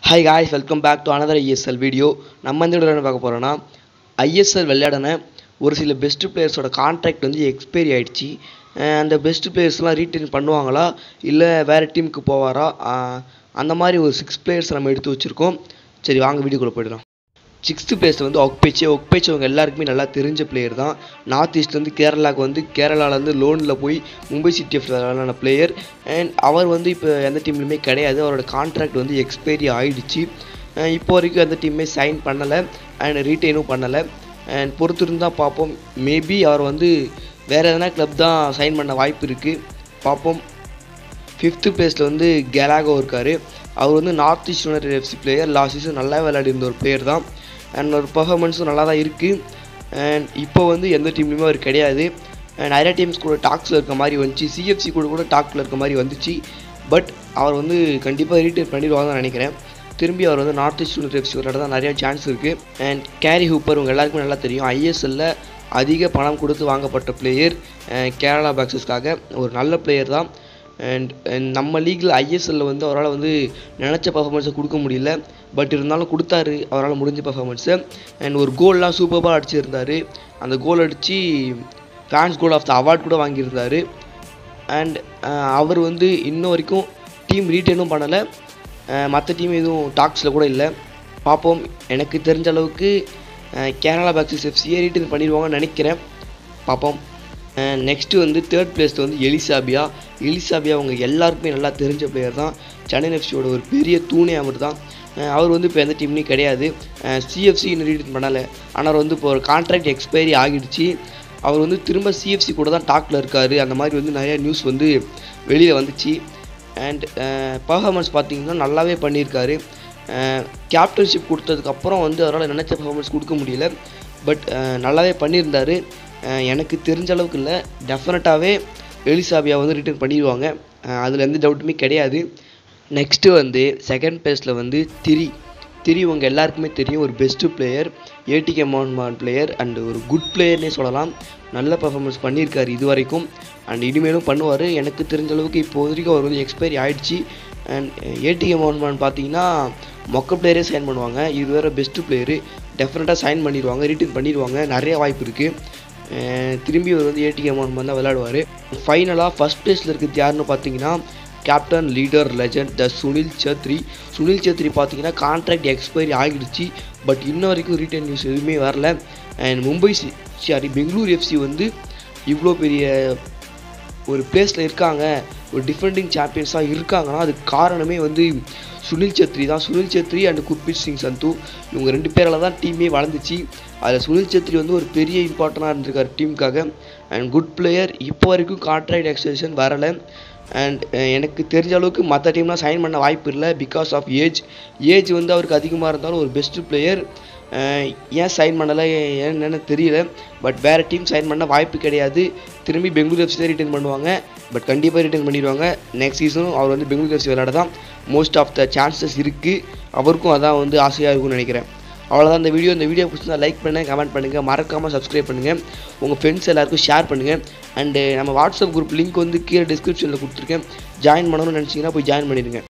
hi guys welcome back to another ISL video நம்ம இந்த வீடியோவில் என்ன பார்க்க போகிறோன்னா ஐஎஸ்எல் விளையாடின ஒரு சில பெஸ்ட் பிளேயர்ஸோட கான்ட்ராக்ட் வந்து எக்ஸ்பைரி ஆயிடுச்சு அஹ் அந்த பெஸ்ட் பிளேயர்ஸ்லாம் ரீட்டைன் பண்ணுவாங்களா இல்லை வேறு டீமுக்கு போவாரா அஹ் அந்த மாதிரி ஒரு சிக்ஸ் பிளேயர்ஸ் நம்ம எடுத்து வச்சுருக்கோம் சரி வாங்க வீடியோக்குள்ளே போயிடலாம் சிக்ஸ்த்து பிளேஸ் வந்து ஒக்பேச்சு ஒக்பேச்சு அவங்க எல்லாருக்குமே நல்லா தெரிஞ்ச பிளேயர் தான் நார்த் ஈஸ்ட்லேருந்து கேரளாவுக்கு வந்து கேரளாவிலேருந்து லோனில் போய் மும்பை சிட்டி எஃப் விளையாடின பிளேயர் அண்ட் அவர் வந்து இப்போ எந்த டீம்லையுமே கிடையாது அவரோட கான்ட்ராக்ட் வந்து எக்ஸ்பைரி ஆயிடுச்சு அஹ் இப்போ வரைக்கும் எந்த டீமுமே சைன் பண்ணலை அண்ட் ரீட்டைனும் பண்ணலை அண்ட் பொறுத்திருந்து தான் பார்ப்போம் மேபி அவர் வந்து வேறு எதனா கிளப் தான் சைன் பண்ண வாய்ப்பு இருக்குது பார்ப்போம் ஃபிஃப்த்து பிளேஸில் வந்து கெலாகோ இருக்கார் அவர் வந்து north east united FC player last season நல்லா விளையாடி இருந்த ஒரு பிளேயர் தான் அண்ட் ஒரு பர்ஃபார்மன்ஸும் நல்லா தான் இருக்குது அண்ட் இப்போ வந்து எந்த டீம்லையுமே அவர் கிடையாது And நிறைய டீம்ஸ் கூட டாக்ஸில் இருக்க மாதிரி வந்துச்சு சிஎஃப்சி கூட கூட டாக்ஸில் இருக்க மாதிரி வந்துச்சு பட் அவர் வந்து கண்டிப்பாக ரீட்டைன் பண்ணிடுவாங்கன்னு நினைக்கிறேன் திரும்பி அவர் வந்து நார்த் ஈஸ்ட் யுனைடெட் எஃப்சி விளையாட தான் நிறைய சான்ஸ் இருக்குது அண்ட் கேரி ஹூப்பர் உங்கள் எல்லாருக்குமே நல்லா தெரியும் ஐஎஸ்எல்ல அதிக பணம் கொடுத்து வாங்கப்பட்ட பிளேயர் கேரளா பாக்ஸஸ்க்காக ஒரு நல்ல பிளேயர் தான் அண்ட் நம்ம லீக்கில் ஐஎஸ்எல்ல வந்து அவரால் வந்து நினச்ச பர்ஃபார்மன்ஸை கொடுக்க முடியல பட் இருந்தாலும் கொடுத்தாரு அவரால் முடிஞ்ச பர்ஃபார்மன்ஸை அண்ட் ஒரு கோல்லாம் சூப்பராக அடிச்சிருந்தார் அந்த கோல் அடித்து fans goal of the award கூட வாங்கியிருந்தார் அண்ட் அவர் வந்து இன்ன வரைக்கும் டீம் ரீட்டைனும் பண்ணலை மற்ற டீம் எதுவும் டாக்ஸில் கூட இல்லை பார்ப்போம் எனக்கு தெரிஞ்ச அளவுக்கு அஹ், கேரளா பாக்ஸஸ் எஃப்சியை ரீட்டைன் பண்ணிடுவாங்கன்னு நினைக்கிறேன் பார்ப்போம் நெக்ஸ்ட்டு வந்து தேர்ட் பிளேஸில் வந்து எலிசாபியா எலிசாபியா அவங்க எல்லாருக்குமே நல்லா தெரிஞ்ச பிளேயர் தான் சென்னை எஃப்சியோட ஒரு பெரிய தூணே அவர் தான் அஹ் அவர் வந்து இப்போ எந்த டீம்லேயும் கிடையாது சிஎஃப்சி இன்னும் ரீட்டைன் பண்ணலை ஆனால் அவர் வந்து இப்போ ஒரு கான்ட்ராக்ட் எக்ஸ்பைரி ஆகிடுச்சு அவர் வந்து திரும்ப சிஎஃப்சி கூட தான் டாக்கில் இருக்கார் அந்த மாதிரி வந்து நிறைய நியூஸ் வந்து வெளியில் வந்துச்சு அண்ட் பர்ஃபார்மன்ஸ் பார்த்தீங்கன்னா நல்லாவே பண்ணியிருக்காரு கேப்டன்ஷிப் கொடுத்ததுக்கப்புறம் வந்து அவரால் நினச்ச பர்ஃபார்மன்ஸ் கொடுக்க முடியல பட் நல்லாவே பண்ணியிருந்தார் எனக்கு தெரிஞ்ச அளவுக்கு இல்லை டெஃபினட்டாகவே எலிசாபியா வந்து ரிட்டர்ன் பண்ணிடுவாங்க அதில் எந்த டவுட்டுமே கிடையாது நெக்ஸ்ட்டு வந்து செகண்ட் பிளேஸில் வந்து திரி திரி உங்கள் எல்லாருக்குமே தெரியும் ஒரு பெஸ்ட்டு பிளேயர் ஏடிகே மோகன்மான் பிளேயர் அண்ட் ஒரு குட் பிளேயர்னே சொல்லலாம் நல்ல பர்ஃபார்மன்ஸ் பண்ணியிருக்காரு இது வரைக்கும் அண்ட் இனிமேலும் பண்ணுவார் எனக்கு தெரிஞ்ச அளவுக்கு இப்போ வரைக்கும் அவர் வந்து எக்ஸ்பைரி ஆயிடுச்சு அண்ட் ஏடிகே மோகன்மான் பார்த்தீங்கன்னா மொக்க பிளேயரே சைன் பண்ணுவாங்க இது வேறு பெஸ்ட்டு பிளேயரு டெஃபினட்டாக சைன் பண்ணிடுவாங்க ரிட்டர்ன் பண்ணிடுவாங்க நிறைய வாய்ப்பு இருக்குது திரும்பி அவர் வந்து ஏடிகே மோகன்மான் தான் விளையாடுவார் ஃபைனலாக ஃபஸ்ட் பிளேஸில் இருக்கிறது யாருன்னு பார்த்தீங்கன்னா captain leader legend the Sunil Chhetri Sunil Chhetri பார்த்தீங்கன்னா கான்ட்ராக்ட் எக்ஸ்பைரி ஆகிடுச்சு பட் இன்ன வரைக்கும் ரீட்டைன் நியூஸ் எதுவுமே வரல and Mumbai sorry Bengaluru FC வந்து இவ்வளோ பெரிய ஒரு பிளேஸில் இருக்காங்க ஒரு டிஃபெண்டிங் சாம்பியன்ஸாக இருக்காங்கன்னா அதுக்கு காரணமே வந்து சுனில் சேத்ரி தான் சுனில் சேத்ரி அண்ட் குர்பீத் சிங் சந்து இவங்க ரெண்டு பேரால் தான் டீமே வளர்ந்துச்சு அதில் சுனில் சேத்ரி வந்து ஒரு பெரிய இம்பார்ட்டண்டாக இருந்திருக்காரு டீமுக்காக அண்ட் குட் பிளேயர் இப்போ வரைக்கும் கான்ட்ராக்ட் எக்ஸ்டென்ஷன் வரலை அண்ட் எனக்கு தெரிஞ்ச அளவுக்கு மற்ற டீம்லாம் சைன் பண்ண வாய்ப்பு இல்லை பிகாஸ் ஆஃப் ஏஜ் ஏஜ் வந்து அவருக்கு அதிகமாக இருந்தாலும் ஒரு பெஸ்ட்டு பிளேயர் ஏன் சைன் பண்ணலை என்னன்னு தெரியல பட் வேறு டீம் சைன் பண்ண வாய்ப்பு கிடையாது திரும்பி பெங்களூர் எஃப்சி தான் ரிட்டர்ன் பண்ணுவாங்க பட் கண்டிப்பாக ரிட்டர்ன் பண்ணிடுவாங்க நெக்ஸ்ட் சீசனும் அவர் வந்து பெங்களூர் எஃப்சி விளையாட தான் மோஸ்ட் ஆஃப் த சான்சஸ் இருக்குது அவருக்கும் அதான் வந்து ஆசையாக இருக்கும்னு நினைக்கிறேன் அவ்வளோதான் இந்த வீடியோ இந்த வீடியோ பிடிச்சிருந்தா லைக் பண்ணுங்கள் கமெண்ட் பண்ணுங்கள் மறக்காமல் சப்ஸ்கிரைப் பண்ணுங்கள் உங்கள் ஃப்ரெண்ட்ஸ் எல்லாருக்கும் ஷேர் பண்ணுங்கள் அண்டு நம்ம வாட்ஸ்அப் குரூப் லிங்க் வந்து கீழே டிஸ்கிரிப்ஷனில் கொடுத்துருக்கேன் ஜாயின் பண்ணணும்னு நினச்சிங்கன்னா போய் ஜாயின் பண்ணிடுங்க